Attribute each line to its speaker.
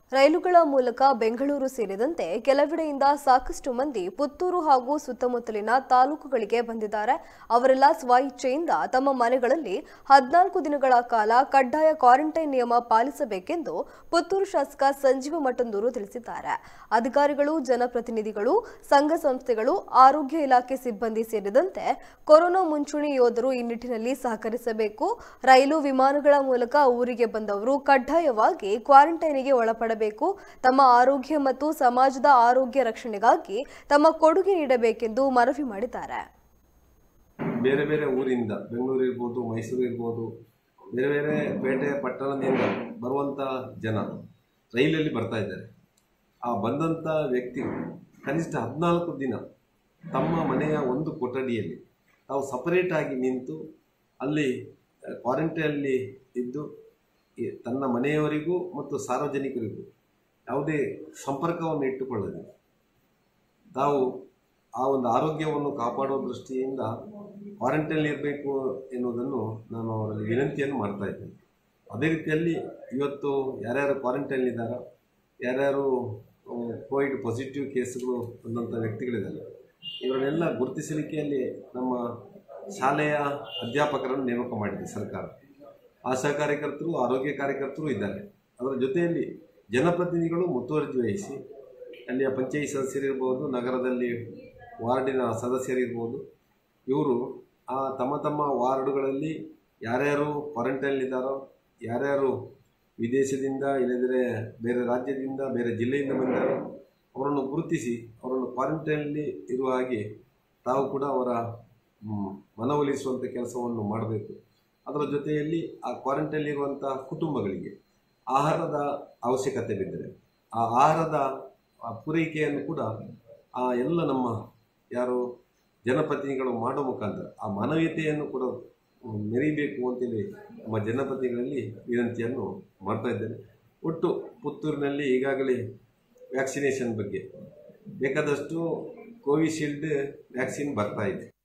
Speaker 1: ರೈಲುಗಳ ಮೂಲಕ ಬೆಂಗಳೂರು ಸೇರಿದಂತೆ ಕೆಲವೆಡೆಯಿಂದ ಸಾಕಷ್ಟು ಮಂದಿ ಪುತ್ತೂರು ಹಾಗೂ ಸುತ್ತಮುತ್ತಲಿನ ತಾಲೂಕುಗಳಿಗೆ ಬಂದಿದ್ದಾರೆ ಅವರೆಲ್ಲ ಸ್ವಇಚ್ಛೆಯಿಂದ ತಮ್ಮ ಮನೆಗಳಲ್ಲಿ ಹದಿನಾಲ್ಕು ದಿನಗಳ ಕಾಲ ಕಡ್ಡಾಯ ಕ್ವಾರಂಟೈನ್ ನಿಯಮ ಪಾಲಿಸಬೇಕೆಂದು ಪುತ್ತೂರು ಶಾಸಕ ಸಂಜೀವ ಮಠಂದೂರು ತಿಳಿಸಿದ್ದಾರೆ ಅಧಿಕಾರಿಗಳು ಜನಪ್ರತಿನಿಧಿಗಳು ಸಂಘ ಸಂಸ್ಥೆಗಳು ಆರೋಗ್ಯ ಇಲಾಖೆ ಸಿಬ್ಬಂದಿ ಸೇರಿದಂತೆ ಕೊರೋನಾ ಮುಂಚೂಣಿ ಯೋಧರು ಈ ನಿಟ್ಟಿನಲ್ಲಿ ಸಹಕರಿಸಬೇಕು ರೈಲು ವಿಮಾನಗಳ ಮೂಲಕ ಊರಿಗೆ ಬಂದವರು ಕಡ್ಡಾಯವಾಗಿ ಕ್ವಾರಂಟೈನ್ಗೆ ಒಳಪಡಬೇಕು ತಮ್ಮ ಆರೋಗ್ಯ ಮತ್ತು ಸಮಾಜದ ಆರೋಗ್ಯ ರಕ್ಷಣೆಗಾಗಿ ತಮ್ಮ ಕೊಡುಗೆ ನೀಡಬೇಕೆಂದು ಮನವಿ ಮಾಡಿದ್ದಾರೆ
Speaker 2: ಬೇರೆ ಬೇರೆ ಊರಿಂದ ಬೆಂಗಳೂರು ಇರ್ಬೋದು ಮೈಸೂರು ಇರ್ಬೋದು ಬೇರೆ ಬೇರೆ ಪೇಟೆ ಪಟ್ಟಣದಿಂದ ಬರುವಂಥ ಜನ ರೈಲಲ್ಲಿ ಬರ್ತಾ ಇದ್ದಾರೆ ಆ ಬಂದಂಥ ವ್ಯಕ್ತಿಗಳು ಕನಿಷ್ಠ ಹದಿನಾಲ್ಕು ದಿನ ತಮ್ಮ ಮನೆಯ ಒಂದು ಕೊಠಡಿಯಲ್ಲಿ ತಾವು ಸಪರೇಟ್ ಆಗಿ ನಿಂತು ಅಲ್ಲಿ ಕ್ವಾರಂಟೈನಲ್ಲಿ ಇದ್ದು ಈ ತನ್ನ ಮನೆಯವರಿಗೂ ಮತ್ತು ಸಾರ್ವಜನಿಕರಿಗೂ ಯಾವುದೇ ಸಂಪರ್ಕವನ್ನು ಇಟ್ಟುಕೊಳ್ಳದೆ ತಾವು ಆ ಒಂದು ಆರೋಗ್ಯವನ್ನು ಕಾಪಾಡುವ ದೃಷ್ಟಿಯಿಂದ ಕ್ವಾರಂಟೈನ್ ಇರಬೇಕು ಎನ್ನುವುದನ್ನು ನಾನು ಅವರಲ್ಲಿ ವಿನಂತಿಯನ್ನು ಮಾಡ್ತಾ ಇದ್ದೇನೆ ಅದೇ ರೀತಿಯಲ್ಲಿ ಇವತ್ತು ಯಾರ್ಯಾರು ಕ್ವಾರಂಟೈನ್ ಇದ್ದಾರೋ ಯಾರ್ಯಾರು ಕೋವಿಡ್ ಪಾಸಿಟಿವ್ ಕೇಸ್ಗಳು ಬಂದಂಥ ವ್ಯಕ್ತಿಗಳಿದ್ದಾರೆ ಇವರನ್ನೆಲ್ಲ ಗುರುತಿಸಲಿಕೆಯಲ್ಲಿ ನಮ್ಮ ಶಾಲೆಯ ಅಧ್ಯಾಪಕರನ್ನು ನೇಮಕ ಮಾಡಿದೆ ಸರ್ಕಾರ ಆಶಾ ಕಾರ್ಯಕರ್ತರು ಆರೋಗ್ಯ ಕಾರ್ಯಕರ್ತರು ಇದ್ದಾರೆ ಅದರ ಜೊತೆಯಲ್ಲಿ ಜನಪ್ರತಿನಿಧಿಗಳು ಮುತುವರ್ಜಿ ವಹಿಸಿ ಅಲ್ಲಿಯ ಪಂಚಾಯತ್ ಸದಸ್ಯರಿರ್ಬೋದು ನಗರದಲ್ಲಿ ವಾರ್ಡಿನ ಸದಸ್ಯರಿರ್ಬೋದು ಇವರು ಆ ತಮ್ಮ ತಮ್ಮ ವಾರ್ಡುಗಳಲ್ಲಿ ಯಾರ್ಯಾರು ಕ್ವಾರಂಟೈನ್ಲಿದ್ದಾರೋ ಯಾರ್ಯಾರು ವಿದೇಶದಿಂದ ಇಲ್ಲದಿದ್ದರೆ ಬೇರೆ ರಾಜ್ಯದಿಂದ ಬೇರೆ ಜಿಲ್ಲೆಯಿಂದ ಬಂದಾರೋ ಅವರನ್ನು ಗುರುತಿಸಿ ಅವರನ್ನು ಕ್ವಾರಂಟೈನಲ್ಲಿ ಇರುವ ಹಾಗೆ ತಾವು ಕೂಡ ಅವರ ಮ್, ಮನವೊಲಿಸುವಂಥ ಕೆಲಸವನ್ನು ಮಾಡಬೇಕು ಅದರ ಜೊತೆಯಲ್ಲಿ ಆ ಕ್ವಾರಂಟೈನ್ ಇರುವಂಥ ಕುಟುಂಬಗಳಿಗೆ ಆಹಾರದ ಅವಶ್ಯಕತೆ ಬಿದ್ದರೆ ಆ ಆಹಾರದ ಆ ಪೂರೈಕೆಯನ್ನು ಕೂಡ ಆ ಎಲ್ಲ ನಮ್ಮ ಯಾರು ಜನಪ್ರತಿನಿಧಿಗಳು ಮಾಡೋ ಮುಖಾಂತರ ಆ ಮಾನವೀಯತೆಯನ್ನು ಕೂಡ ಮ್, ಮೆರೀಬೇಕು ಅಂತೇಳಿ ನಮ್ಮ ಜನಪ್ರತಿನಿಧಿಗಳಲ್ಲಿ ವಿನಂತಿಯನ್ನು ಮಾಡ್ತಾ ಇದ್ದೇನೆ ಒಟ್ಟು ಪುತ್ತೂರಿನಲ್ಲಿ ಈಗಾಗಲೇ ವ್ಯಾಕ್ಸಿನೇಷನ್ ಬಗ್ಗೆ ಬೇಕಾದಷ್ಟು ಕೋವಿಶೀಲ್ಡ್ ವ್ಯಾಕ್ಸಿನ್ ಬರ್ತಾ ಇದೆ